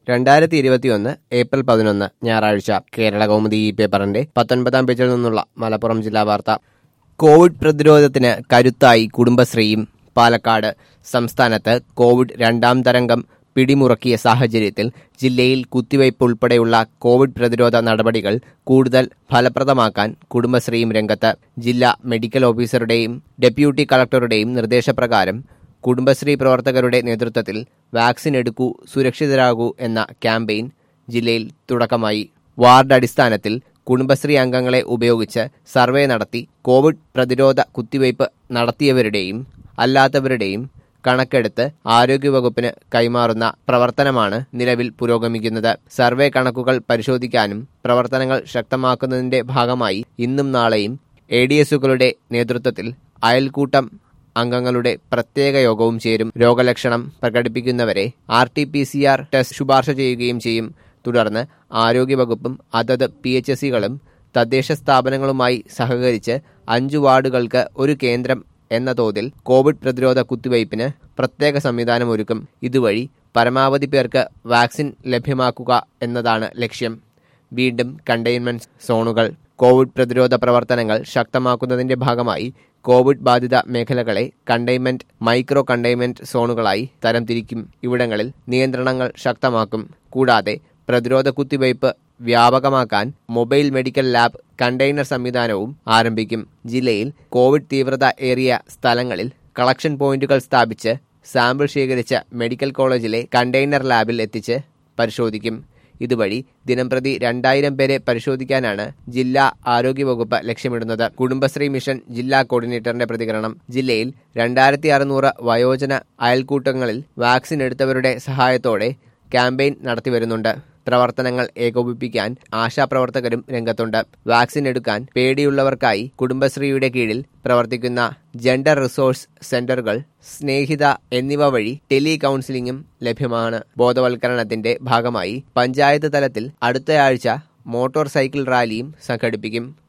രണ്ടായിരത്തി ഇരുപത്തിയൊന്ന് ഏപ്രിൽ പതിനൊന്ന് ഞായറാഴ്ച കേരള കൗമുദി ഈ പേപ്പറിന്റെ പത്തൊൻപതാം പേജിൽ നിന്നുള്ള മലപ്പുറം ജില്ലാ വാർത്ത കോവിഡ് പ്രതിരോധത്തിന് കരുത്തായി കുടുംബശ്രീയും പാലക്കാട് സംസ്ഥാനത്ത് കോവിഡ് രണ്ടാം തരംഗം പിടിമുറക്കിയ സാഹചര്യത്തിൽ ജില്ലയിൽ കുത്തിവയ്പ് ഉൾപ്പെടെയുള്ള കോവിഡ് പ്രതിരോധ നടപടികൾ കൂടുതൽ ഫലപ്രദമാക്കാൻ കുടുംബശ്രീയും രംഗത്ത് ജില്ലാ മെഡിക്കൽ ഓഫീസറുടെയും ഡെപ്യൂട്ടി കളക്ടറുടെയും നിർദ്ദേശപ്രകാരം കുടുംബശ്രീ പ്രവർത്തകരുടെ നേതൃത്വത്തിൽ വാക്സിൻ എടുക്കൂ സുരക്ഷിതരാകൂ എന്ന ക്യാമ്പയിൻ ജില്ലയിൽ തുടക്കമായി വാർഡ് അടിസ്ഥാനത്തിൽ കുടുംബശ്രീ അംഗങ്ങളെ ഉപയോഗിച്ച് സർവേ നടത്തി കോവിഡ് പ്രതിരോധ കുത്തിവയ്പ് നടത്തിയവരുടെയും അല്ലാത്തവരുടെയും കണക്കെടുത്ത് ആരോഗ്യവകുപ്പിന് കൈമാറുന്ന പ്രവർത്തനമാണ് നിലവിൽ പുരോഗമിക്കുന്നത് സർവേ കണക്കുകൾ പരിശോധിക്കാനും പ്രവർത്തനങ്ങൾ ശക്തമാക്കുന്നതിന്റെ ഭാഗമായി ഇന്നും നാളെയും എ ഡി എസുകളുടെ നേതൃത്വത്തിൽ അയൽക്കൂട്ടം അംഗങ്ങളുടെ പ്രത്യേക യോഗവും ചേരും രോഗലക്ഷണം പ്രകടിപ്പിക്കുന്നവരെ R T P C R test ശുപാർശ ചെയ്യുകയും ചെയ്യും തുടർന്ന് ആരോഗ്യവകുപ്പും അതത് പി എച്ച് എസ് സികളും തദ്ദേശ സ്ഥാപനങ്ങളുമായി സഹകരിച്ച് അഞ്ചു വാർഡുകൾക്ക് ഒരു കേന്ദ്രം എന്ന തോതിൽ കോവിഡ് പ്രതിരോധ കുത്തിവയ്പ്പിന് പ്രത്യേക സംവിധാനം ഒരുക്കും ഇതുവഴി പരമാവധി പേർക്ക് വാക്സിൻ ലഭ്യമാക്കുക എന്നതാണ് ലക്ഷ്യം വീണ്ടും കണ്ടെയ്ൻമെന്റ് സോണുകൾ കോവിഡ് പ്രതിരോധ പ്രവർത്തനങ്ങൾ ശക്തമാക്കുന്നതിന്റെ ഭാഗമായി കോവിഡ് ബാധിത മേഖലകളെ കണ്ടെയ്ൻമെന്റ് മൈക്രോ കണ്ടെയ്ൻമെന്റ് സോണുകളായി തരംതിരിക്കും ഇവിടങ്ങളിൽ നിയന്ത്രണങ്ങൾ ശക്തമാക്കും കൂടാതെ പ്രതിരോധ കുത്തിവയ്പ് വ്യാപകമാക്കാൻ മൊബൈൽ മെഡിക്കൽ ലാബ് കണ്ടെയ്നർ സംവിധാനവും ആരംഭിക്കും ജില്ലയിൽ കോവിഡ് തീവ്രത ഏറിയ സ്ഥലങ്ങളിൽ കളക്ഷൻ പോയിന്റുകൾ സ്ഥാപിച്ച് സാമ്പിൾ ശേഖരിച്ച മെഡിക്കൽ കോളേജിലെ കണ്ടെയ്നർ ലാബിൽ എത്തിച്ച് പരിശോധിക്കും ഇതുവഴി ദിനംപ്രതി രണ്ടായിരം പേരെ പരിശോധിക്കാനാണ് ജില്ലാ ആരോഗ്യവകുപ്പ് ലക്ഷ്യമിടുന്നത് കുടുംബശ്രീ മിഷൻ ജില്ലാ കോർഡിനേറ്ററിന്റെ പ്രതികരണം ജില്ലയിൽ രണ്ടായിരത്തി അറുന്നൂറ് വയോജന അയൽക്കൂട്ടങ്ങളിൽ വാക്സിൻ എടുത്തവരുടെ സഹായത്തോടെ ക്യാമ്പയിൻ നടത്തിവരുന്നുണ്ട് പ്രവർത്തനങ്ങൾ ഏകോപിപ്പിക്കാൻ ആശാപ്രവർത്തകരും രംഗത്തുണ്ട് വാക്സിൻ എടുക്കാൻ പേടിയുള്ളവർക്കായി കുടുംബശ്രീയുടെ കീഴിൽ പ്രവർത്തിക്കുന്ന ജെൻഡർ റിസോഴ്സ് സെന്ററുകൾ സ്നേഹിത എന്നിവ വഴി ടെലി കൗൺസിലിംഗും ലഭ്യമാണ് ബോധവൽക്കരണത്തിന്റെ ഭാഗമായി പഞ്ചായത്ത് തലത്തിൽ അടുത്തയാഴ്ച മോട്ടോർ സൈക്കിൾ റാലിയും സംഘടിപ്പിക്കും